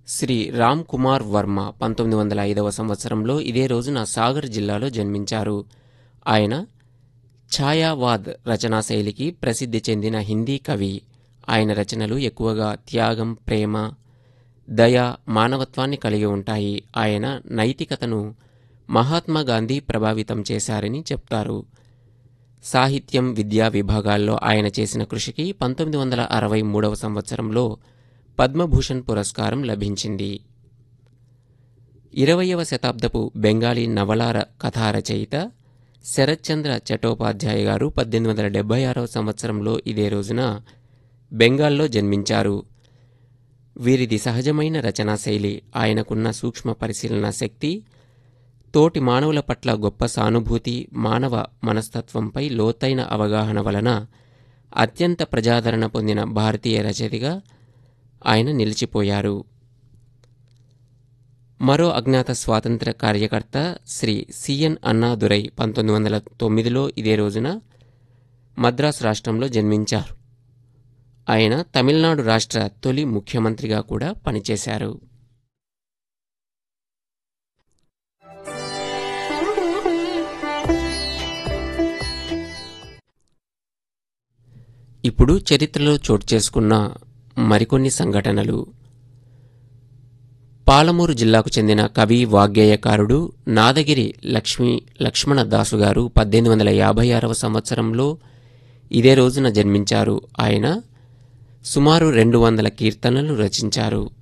శ్రీ రామ్ కుమార్ వర్మ పంతొమ్మిది వందల ఐదవ సంవత్సరంలో ఇదే రోజున సాగర్ జిల్లాలో జన్మించారు ఆయన ఛాయావాద్ రచనా శైలికి ప్రసిద్ధి చెందిన హిందీ కవి ఆయన రచనలు ఎక్కువగా త్యాగం ప్రేమ దయ మానవత్వాన్ని కలిగి ఉంటాయి ఆయన నైతికతను మహాత్మా గాంధీ ప్రభావితం చేశారని చెప్తారు సాహిత్యం విద్యా విభాగాల్లో ఆయన చేసిన కృషికి పంతొమ్మిది వందల అరవై మూడవ సంవత్సరంలో పద్మభూషణ్ పురస్కారం లభించింది ఇరవయవ శతాబ్దపు బెంగాలీ నవలార కథా రచయిత శరత్చంద్ర చట్టోపాధ్యాయ గారు పద్దెనిమిది వందల డెబ్బై ఆరవ సంవత్సరంలో ఇదే రోజున బెంగాల్లో జన్మించారు వీరిది సహజమైన రచనా శైలి ఆయనకున్న సూక్ష్మ పరిశీలన శక్తి తోటి మానవుల పట్ల గొప్ప సానుభూతి మానవ మనస్తత్వంపై లోతైన అవగాహన వలన అత్యంత ప్రజాదరణ పొందిన భారతీయ రచయితగా ఆయన నిలిచిపోయారు మరో అజ్ఞాత స్వాతంత్ర కార్యకర్త శ్రీ సిఎన్ అన్నాదురై పంతొమ్మిది వందల తొమ్మిదిలో ఇదే రోజున మద్రాసు రాష్ట్రంలో జన్మించారు ఆయన తమిళనాడు రాష్ట్ర తొలి ముఖ్యమంత్రిగా కూడా పనిచేశారు ఇప్పుడు చరిత్రలో చోటు చేసుకున్న మరికొన్ని సంఘటనలు పాలమూరు జిల్లాకు చెందిన కవి వాగ్గేయకారుడు నాదగిరి లక్ష్మీ లక్ష్మణ దాసు గారు పద్దెనిమిది వందల యాభై ఆరవ సంవత్సరంలో ఇదే రోజున జన్మించారు ఆయన సుమారు రెండు వందల కీర్తనలు రచించారు